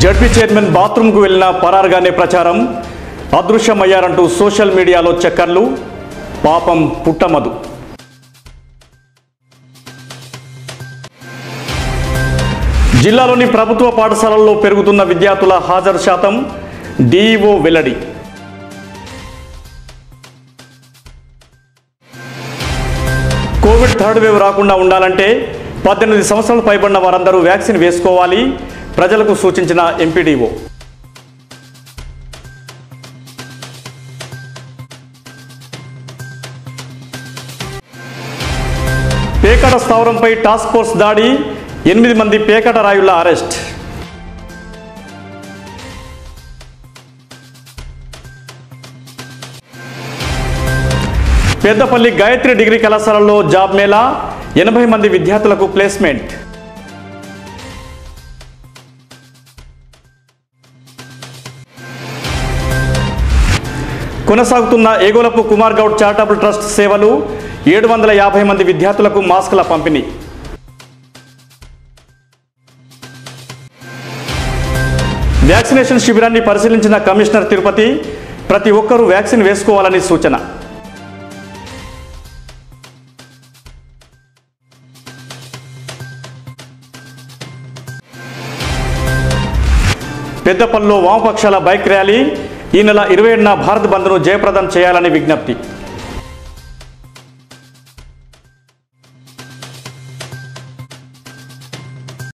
ZP chairman బాత్రూంకు వెళ్లిన పరారుగానే ప్రచారం అదృశ్యమయ్యారంటూ social మీడియాలో చక్కర్లు పాపం పుట్టమదు జిల్లాలోని ప్రభుత్వ పాఠశాలల్లో పెరుగుతున్న విద్యార్థుల హాజరు శాతం డీఈఓ వెల్లడి కోవిడ్ థర్డ్ వేవ్ రాకుండా ఉండాలంటే పద్దెనిమిది సంవత్సరాలు పైబడిన వారందరూ వ్యాక్సిన్ వేసుకోవాలి ప్రజలకు సూచించిన ఎంపీడీఓ పేకట స్థావరంపై టాస్క్ ఫోర్స్ దాడి ఎనిమిది మంది పేకట రాయుళ్ల అరెస్ట్ పెద్దపల్లి గాయత్రి డిగ్రీ కళాశాలలో జాబ్ మేళా ఎనభై మంది విద్యార్థులకు ప్లేస్మెంట్ కొనసాగుతున్న ఏగోలపు కుమార్ గౌడ్ చారిటబుల్ ట్రస్ట్ సేవలు ఏడు వందల యాభై మంది విద్యార్థులకు మాస్కుల పంపిణీ వ్యాక్సినేషన్ శిబిరాన్ని పరిశీలించిన కమిషనర్ తిరుపతి ప్రతి ఒక్కరూ వ్యాక్సిన్ వేసుకోవాలని సూచన పెద్దపల్లిలో వామపక్షాల బైక్ ర్యాలీ ఈ నెల ఇరవై ఏడున భారత్ బంద్ను జయప్రదం చేయాలని విజ్ఞప్తి